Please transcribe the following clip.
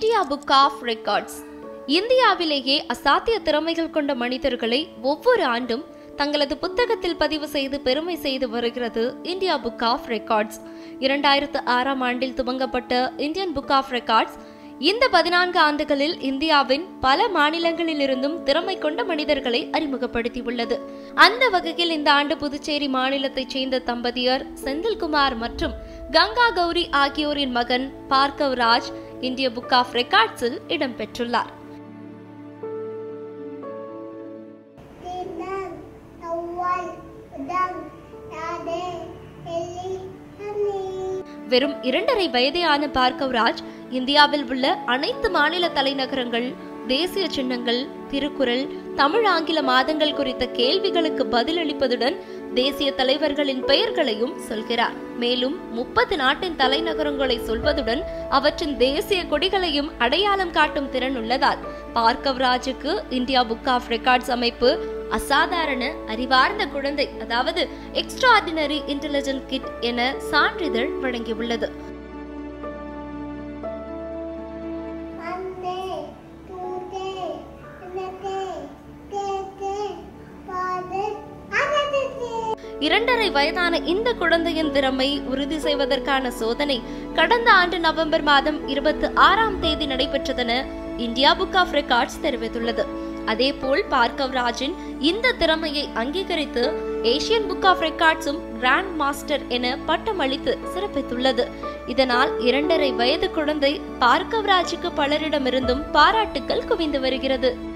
India book of records இந்தியாவிலேயே அசாத்திய திறமைகள் கொண்ட மனிதர்களை ஒவ்வொரு ஆண்டும் தங்களது புத்தகத்தில் பதிவு செய்து பெருமை செய்து வருகிறது இந்தியா புக் ஆஃப் ரெக்கார்ட்ஸ் இரண்டாயிரத்து ஆறாம் ஆண்டில் துவங்கப்பட்ட இந்தியன் புக் ஆஃப் ரெக்கார்ட்ஸ் இந்த பதினான்கு ஆண்டுகளில் இந்தியாவின் பல மாநிலங்களிலிருந்தும் திறமை கொண்ட மனிதர்களை அறிமுகப்படுத்தியுள்ளது அந்த வகையில் இந்த ஆண்டு புதுச்சேரி மாநிலத்தைச் சேர்ந்த தம்பதியர் செந்தில்குமார் மற்றும் கங்கா கௌரி ஆகியோரின் மகன் பார்கவ் ராஜ் இந்திய புக் ஆஃப் ரெக்கார்ட்ஸில் இடம்பெற்றுள்ளார் Tinan, Tawal, Udang, Tade, Eli, Hani. வெறும் இரண்டரை வயதேயான பார்கவ் ராஜ் இந்தியாவில் உள்ள அனைத்து மாநில தலைநகரங்கள் தேசிய சின்னங்கள் திருக்குறள் தமிழ் ஆங்கில மாதங்கள் குறித்த கேள்விகளுக்கு பதிலளிப்பதுடன் தேசிய தலைவர்களின் பெயர்களையும் சொல்கிறார் மேலும் முப்பது நாட்டின் தலைநகரங்களை சொல்வதுடன் அவற்றின் தேசிய கொடிகளையும் அடையாளம் காட்டும் திறன் உள்ளதால் பார்கவ் ராஜுக்கு இந்தியா புக் ஆஃப் ரெக்கார்ட்ஸ் அமைப்பு அசாதாரண அறிவார்ந்த குழந்தை அதாவது எக்ஸ்ட்ராடினரி இன்டெலிஜென்ட் கிட் என சான்றிதழ் வழங்கியுள்ளது Ande, Tude, Nete, Tete, Pade, Anadete. இரண்டரை வயதான இந்த குழந்தையின் திறமை உறுதி செய்வதற்கான சோதனை கடந்த ஆண்டு நவம்பர் மாதம் இருபத்தி ஆறாம் தேதி நடைபெற்றதென இந்தியா புக் ஆஃப் ரெக்கார்ட்ஸ் தெரிவித்துள்ளது அதேபோல் பார்கவ் ராஜின் இந்த திறமையை அங்கீகரித்து ஏசியன் புக் ஆஃப் ரெக்கார்ட்ஸும் கிராண்ட் மாஸ்டர் என பட்டம் அளித்து சிறப்பித்துள்ளது இதனால் இரண்டரை வயது குழந்தை பார்கவ் ராஜுக்கு பலரிடமிருந்தும் பாராட்டுக்கள் குவிந்து வருகிறது